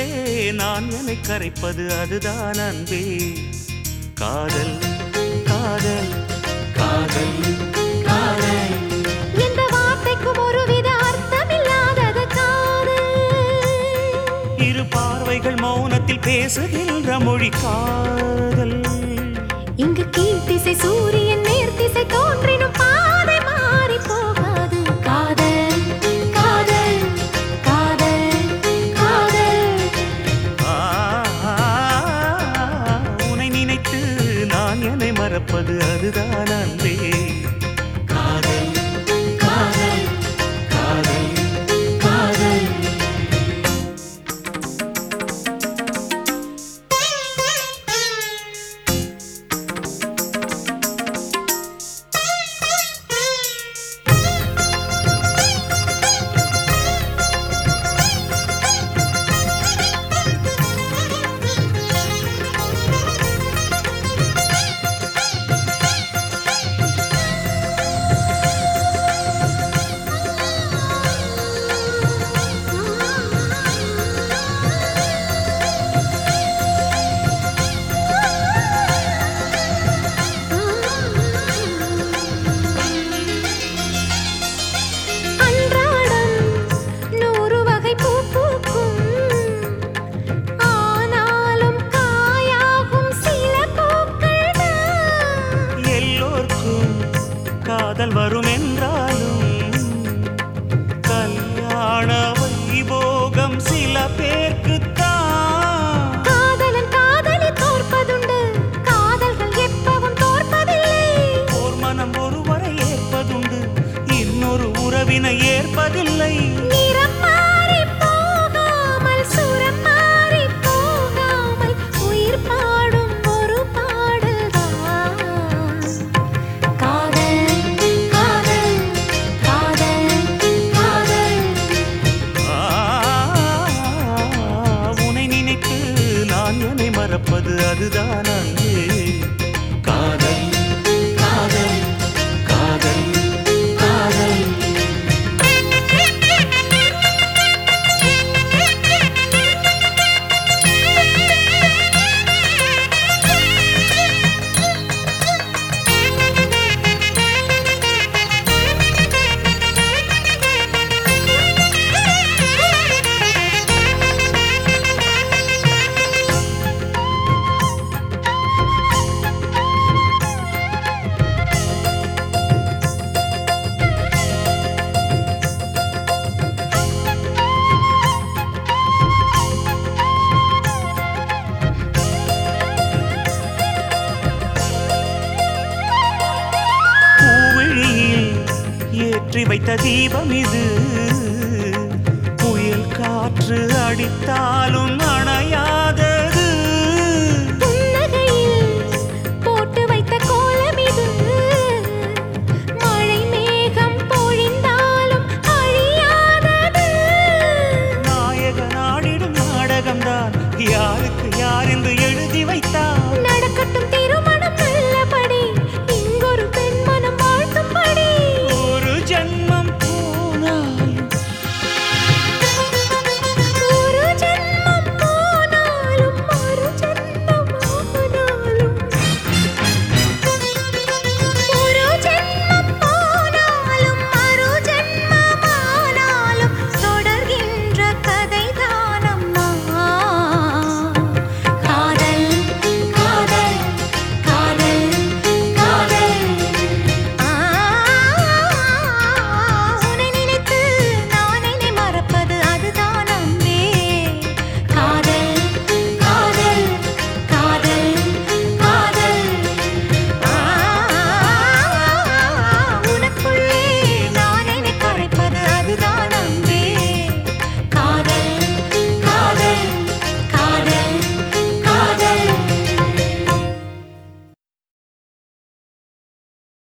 உயிரிலே நான் என்னை கரைப்பது அதுதான் அன்பே காதல் காதல் காதல் காதல் எந்த வார்த்தைக்கும் ஒருவித அர்த்தமில்லாதது காதல் இரு பார்வைகள் மௌனத்தில் பேசுகின்ற மொழி காதல் இங்கு கீழ்த்திசை சூரியன் நேர்த்திசை தோன்றினும் பாதை மாறி போகாது காதல் காதல் காதல் காதல் ஆ, உன்னை நினைத்து நான் என்னை மறப்பது அதுதான் அன்பே காதல் காதல் காதல் காதல் அன்றாடம் நூறு வகை பூ பூக்கும் ஆனாலும் காயாகும் சில பூக்கள் தான் எல்லோர்க்கும் காதல் வரும் என்றாலும் கல்யாண வைபோகம் சில பேர்க்குத்தான் காதலன் காதலி தோற்பதுண்டு காதல்கள் எப்பவும் தோற்பதில்லை ஓர் மனம் ஒருவரை ஏற்பதுண்டு இன்னொரு உறவினை ஏற்பதில்லை நிறம் மாறி போகாமல் சுரம் மாறி போகாமல் உயிர் பாடும் ஒரு பாடல்தான் காதல் காதல் காதல் காதல் ஆ, உன்னை நினைத்து நான் என்னை மறப்பது அதுதான் அன்பே காதல் காதல் காதல் காதல் பூவிழியில் ஏற்றி வைத்த தீபம் இது புயல் காற்று அடித்தாலும் அணையா